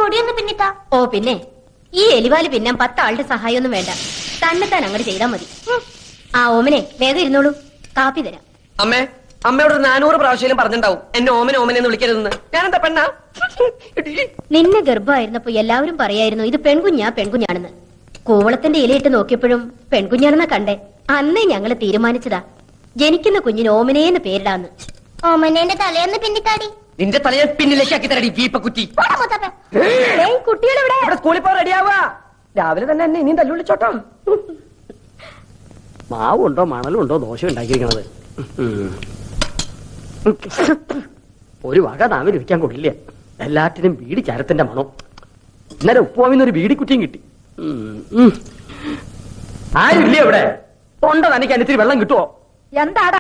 മുടിയൊന്ന് പിന്നിത്താ ഓ പിന്നെ ഈ എലിവാല് പിന്നാൻ പത്താളുടെ സഹായമൊന്നും വേണ്ട തന്നെത്താൻ അങ്ങോട്ട് ചെയ്താൽ മതി ഉം. ആ ഓമനെ വേഗം ഇരുന്നോളൂ കാപ്പി തരാം അമ്മേ അമ്മയോട് ഒരു നാനൂറ് പ്രാവശ്യം പറഞ്ഞിട്ടുണ്ടാവും എന്നെ ഓമനെ ഓമനെ എന്ന് വിളിക്കരുതെന്ന് ഞാനെന്താ പെണ്ണാ നിന്നെ ഗർഭമായിരുന്നപ്പോ എല്ലാവരും പറയായിരുന്നു ഇത് പെൺകുഞ്ഞാ പെൺകുഞ്ഞാണെന്ന് കൂവളത്തിന്റെ ഇലയിട്ട് നോക്കിയപ്പോഴും പെൺകുഞ്ഞാണെന്നാ കണ്ടേ അന്നേ ഞങ്ങള് തീരുമാനിച്ചതാ ജനിക്കുന്ന കുഞ്ഞിന് ഓമനേന്ന് പേരിടാന്ന് ഓമനേന്റെ തലയൊന്ന് പിന്നിത്താടി നിന്റെ തലയെ പിന്നിലേക്ക് ആക്കി തരടി വീപ്പ കുറ്റി പോടാ മൂത്താപ്പ കുട്ടികളെവിടെ ഇവിടെ സ്കൂളിൽ പോ റെഡിയാവാ രാവിലെ തന്നെ എന്നെ ഇനിയും തല്ലുവിളിച്ചോട്ടോ മാവുണ്ടോ മണലുണ്ടോ ദോശ ഉണ്ടാക്കിയിരിക്കണത് ഒരു വക നാവിൽ ഇരിക്കാൻ കൊള്ളില്ല എല്ലാറ്റിനും ബീഡി ചരത്തിന്റെ മണം ഇന്നലെ ഉപ്പുവാമിന്ന് ഒരു ബീഡി കുറ്റിയും കിട്ടി ഉം, ഉം. ആരുമില്ലേ ഇവിടെ തൊണ്ട തനിക്ക് അനുസരിച്ച് വെള്ളം കിട്ടുമോ എന്താടാ